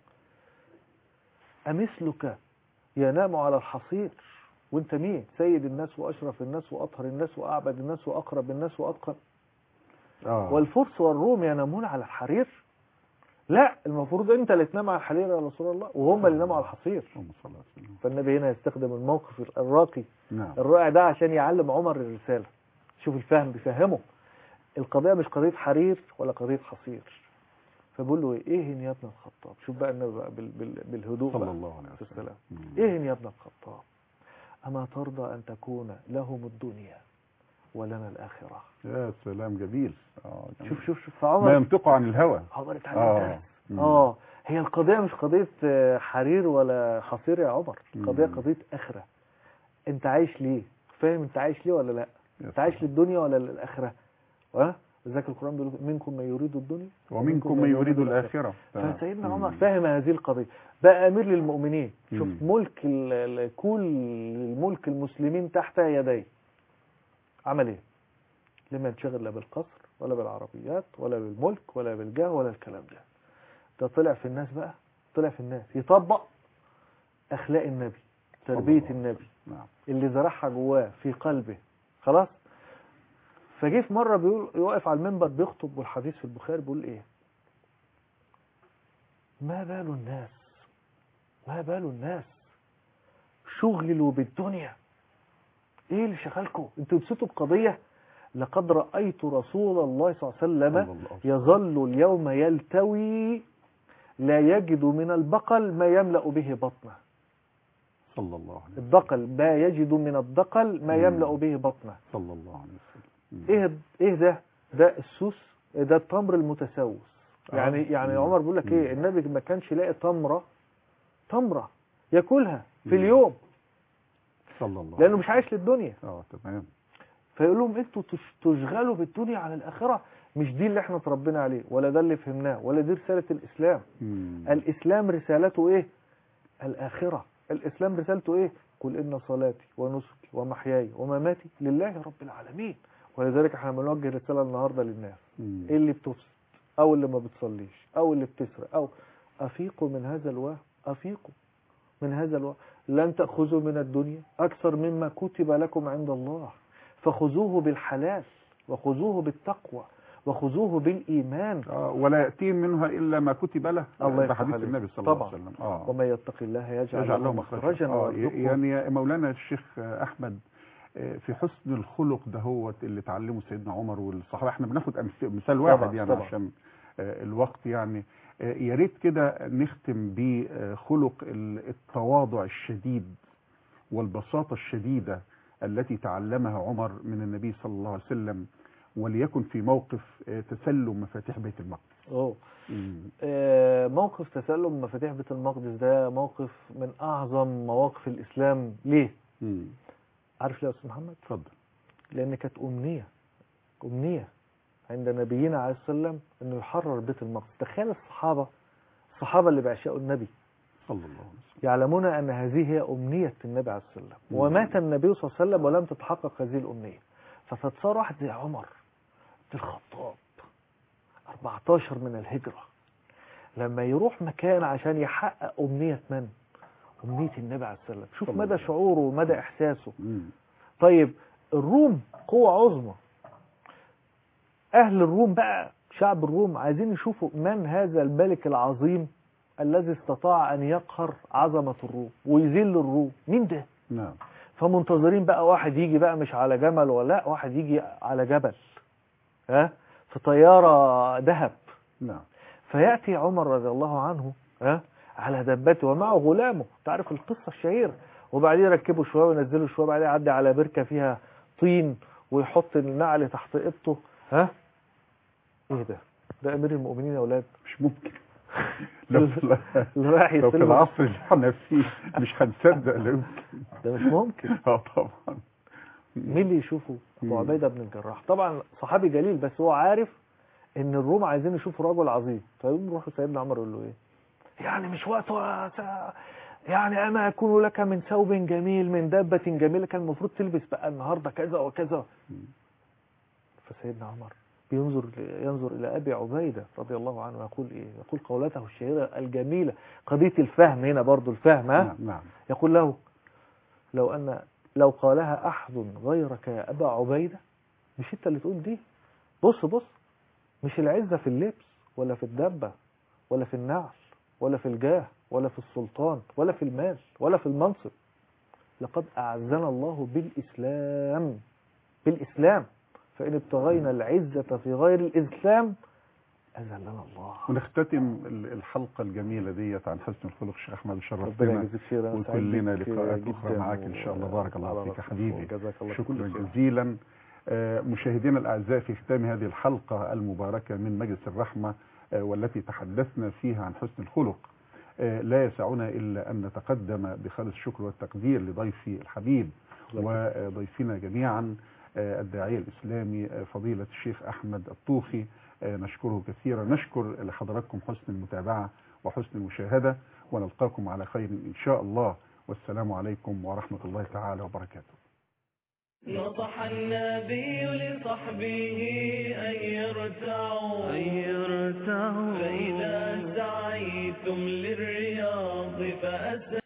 أمثلك ينام على الحصير وانت مين سيد الناس واشرف الناس واطهر الناس واعبد الناس واقرب الناس واتقن آه. والفرس والروم ينامون على الحرير لا المفروض انت اللي تنام على الحرير يا رسول الله وهم اللي يناموا على الحصير اللهم صل على سيدنا فالنبي هنا يستخدم الموقف الراقي نعم الرائع ده عشان يعلم عمر الرسالة شوف الفهم بيفهمه القضية مش قضية حرير ولا قضية حصير فبقول له ايه يا ابن الخطاب شوف بقى النبي بقى بال بال بالهدوء صلى بقى. الله عليه وسلم السلام مم. ايه يا ابن الخطاب أما ترضى أن تكون لهم الدنيا ولنا الآخرة يا سلام جميل آه. جميل. شوف شوف شوف ما فعمر ينطق عن الهوى عمر اتعلم آه. درس مم. اه هي القضية مش قضية آه، حرير ولا حصير يا عمر القضية مم. قضية آخرة أنت عايش ليه فاهم أنت عايش ليه ولا لا يا أنت عايش سلام. للدنيا ولا للآخرة ها لذلك القرآن بيقول منكم من يريد الدنيا ومنكم من يريد الآخرة فسيدنا مم. عمر فاهم هذه القضية بقى أمير للمؤمنين شوف مم. ملك ال- ال- كل الملك المسلمين تحت يديه عمل ايه لم ينشغل لا بالقصر ولا بالعربيات ولا بالملك ولا بالجاه ولا الكلام ده ده طلع في الناس بقى طلع في الناس يطبق أخلاق النبي تربية الله. النبي نعم اللي زرعها جواه في قلبه خلاص فجه في مرة بيقول يوقف على المنبر بيخطب والحديث في البخاري بيقول ايه ما بال الناس ما بال الناس شغلوا بالدنيا ايه اللي شغلكم انتوا نسيتوا القضية لقد رأيت رسول الله صلى الله عليه وسلم صلى الله عليه وسلم. يظل اليوم يلتوي لا يجد من البقل ما يملأ به بطنه صلى الله عليه وسلم الدقل ما يجد من الدقل ما مم. يملأ به بطنه صلى الله عليه وسلم مم. ايه ايه ده ده السوس ده التمر المتسوس يعني آه. يعني مم. عمر بيقول لك ايه مم. النبي ما كانش يلاقي تمره تمره ياكلها في مم. اليوم صلى الله لانه مش عايش للدنيا اه تمام فيقول لهم انتوا تش- تشغلوا بالدنيا على الاخره مش دي اللي احنا اتربينا عليه ولا ده اللي فهمناه ولا دي رساله الاسلام مم. الاسلام رسالته ايه الاخره الاسلام رسالته ايه قل ان صلاتي ونسكي ومحياي ومماتي لله رب العالمين ولذلك احنا بنوجه رساله النهارده للناس مم. ايه اللي بتفسد او اللي ما بتصليش او اللي بتسرق او افيقوا من هذا الوهم افيقوا من هذا الوقت لن تأخذوا من الدنيا أكثر مما كتب لكم عند الله فخذوه بالحلال وخذوه بالتقوى وخذوه بالإيمان آه ولا يأتين منها إلا ما كتب له الله ده يفتح حديث عليك. النبي صلى الله طبعا. عليه وسلم آه. ومن يتق الله يجعل, يجعل له له مخرجا مخرجا آه ويرزقه يعني يا مولانا الشيخ أحمد آه، في حسن الخلق دهوت اللي اتعلمه سيدنا عمر والصحابة احنا بناخد أمث- مثال واحد طبعا، يعني طبعا. عشان آه، الوقت يعني آه، يا ريت كده نختم بخلق ال- التواضع الشديد والبساطة الشديدة التي تعلمها عمر من النبي صلى الله عليه وسلم وليكن في موقف آه، تسلم مفاتيح بيت المقدس أوه. مم. آه، موقف تسلم مفاتيح بيت المقدس ده موقف من أعظم مواقف الإسلام ليه؟ مم. عارف ليه يا أستاذ محمد؟ اتفضل لأن كانت أمنية أمنية عند نبينا عليه الصلاة والسلام أنه يحرر بيت المقدس تخيل الصحابة الصحابة اللي بيعشقوا النبي صلى الله عليه وسلم يعلمون أن هذه هي أمنية النبي عليه الصلاة والسلام مم. ومات النبي صلى الله عليه وسلم ولم تتحقق هذه الأمنية فتصار واحد زي عمر بن الخطاب 14 من الهجرة لما يروح مكان عشان يحقق أمنية من؟ أمنية النبي عليه الصلاة والسلام شوف صلى مدى الله. شعوره ومدى إحساسه مم. طيب الروم قوة عظمى أهل الروم بقى شعب الروم عايزين يشوفوا من هذا الملك العظيم الذي استطاع أن يقهر عظمة الروم ويذل الروم مين ده نعم فمنتظرين بقى واحد يجي بقى مش على جمل ولا لا واحد يجي على جبل ها في طيارة ذهب نعم فيأتي عمر رضي الله عنه ها على دبته ومعه غلامه تعرف القصة الشهيرة وبعدين يركبوا شوية وينزلوا شوية بعدين يعدي على بركة فيها طين ويحط النعل تحت إبطه ها ايه ده ده امير المؤمنين يا اولاد مش ممكن لو اللي رايح لو في يستلم العصر اللي احنا فيه مش هنصدق لا يمكن ده مش ممكن اه طبعا مين اللي يشوفه ابو مم. عبيده بن الجراح طبعا صحابي جليل بس هو عارف ان الروم عايزين يشوفوا رجل عظيم فيقوم يروح سيدنا عمر يقول له ايه يعني مش وقت ولا ساعة. يعني اما يكون لك من ثوب جميل من دابه جميله كان المفروض تلبس بقى النهارده كذا وكذا فسيدنا عمر بينظر ينظر الى ابي عبيده رضي الله عنه يقول ايه يقول قولته الشهيره الجميله قضيه الفهم هنا برضو الفهم ها نعم نعم يقول له لو أن لو قالها أحد غيرك يا أبا عبيدة مش أنت اللي تقول دي بص بص مش العزة في اللبس ولا في الدبة ولا في النعل ولا في الجاه ولا في السلطان ولا في المال ولا في المنصب لقد أعزنا الله بالإسلام بالإسلام فإن ابتغينا العزة في غير الإسلام أذلنا الله ونختتم ال- الحلقة الجميلة ديت عن حسن الخلق الشيخ أحمد ربنا شرفتنا يجزيك خير أنا سعيد وكلنا بك لقاءات جداً أخرى معاك إن شاء الله بارك الله على فيك رأسك حبيبي جزاك الله شكرا كل خير. جزيلا آه، مشاهدينا الأعزاء في ختام هذه الحلقة المباركة من مجلس الرحمة آه، والتي تحدثنا فيها عن حسن الخلق آه، لا يسعنا إلا أن نتقدم بخالص الشكر والتقدير لضيفي الحبيب وضيفنا جميعا آه، الداعية الإسلامي آه، فضيلة الشيخ أحمد الطوخي آه، نشكره كثيرا نشكر لحضراتكم حسن المتابعة وحسن المشاهدة ونلقاكم على خير إن شاء الله والسلام عليكم ورحمة الله تعالى وبركاته نصح النبي لصحبه أن يرتعوا أن يرتعوا فإذا سعيتم للرياض فأسرعوا